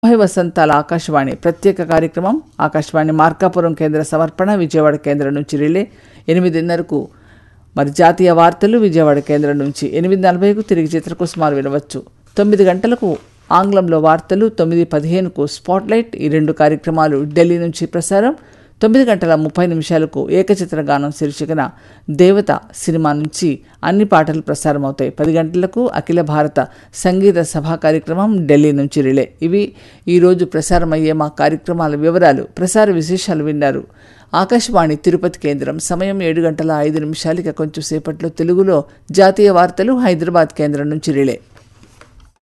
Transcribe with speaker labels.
Speaker 1: తొంభై వసంతాల ఆకాశవాణి ప్రత్యేక కార్యక్రమం ఆకాశవాణి మార్కాపురం కేంద్ర సమర్పణ విజయవాడ కేంద్రం నుంచి రిలే ఎనిమిదిన్నరకు మరి జాతీయ వార్తలు విజయవాడ కేంద్రం నుంచి ఎనిమిది నలభైకు తిరిగి చిత్రకుసుమారు వినవచ్చు తొమ్మిది గంటలకు ఆంగ్లంలో వార్తలు తొమ్మిది పదిహేనుకు స్పాట్లైట్ ఈ రెండు కార్యక్రమాలు ఢిల్లీ నుంచి ప్రసారం తొమ్మిది గంటల ముప్పై నిమిషాలకు ఏకచిత్ర గానం శీర్షికన దేవత సినిమా నుంచి అన్ని పాటలు ప్రసారం అవుతాయి పది గంటలకు అఖిల భారత సంగీత సభా కార్యక్రమం ఢిల్లీ నుంచి రిలే ఇవి ఈరోజు ప్రసారమయ్యే మా కార్యక్రమాల వివరాలు ప్రసార విశేషాలు విన్నారు ఆకాశవాణి తిరుపతి కేంద్రం సమయం ఏడు గంటల ఐదు నిమిషాలకి కొంచెం సేపట్లో తెలుగులో జాతీయ వార్తలు హైదరాబాద్ కేంద్రం నుంచి రిలే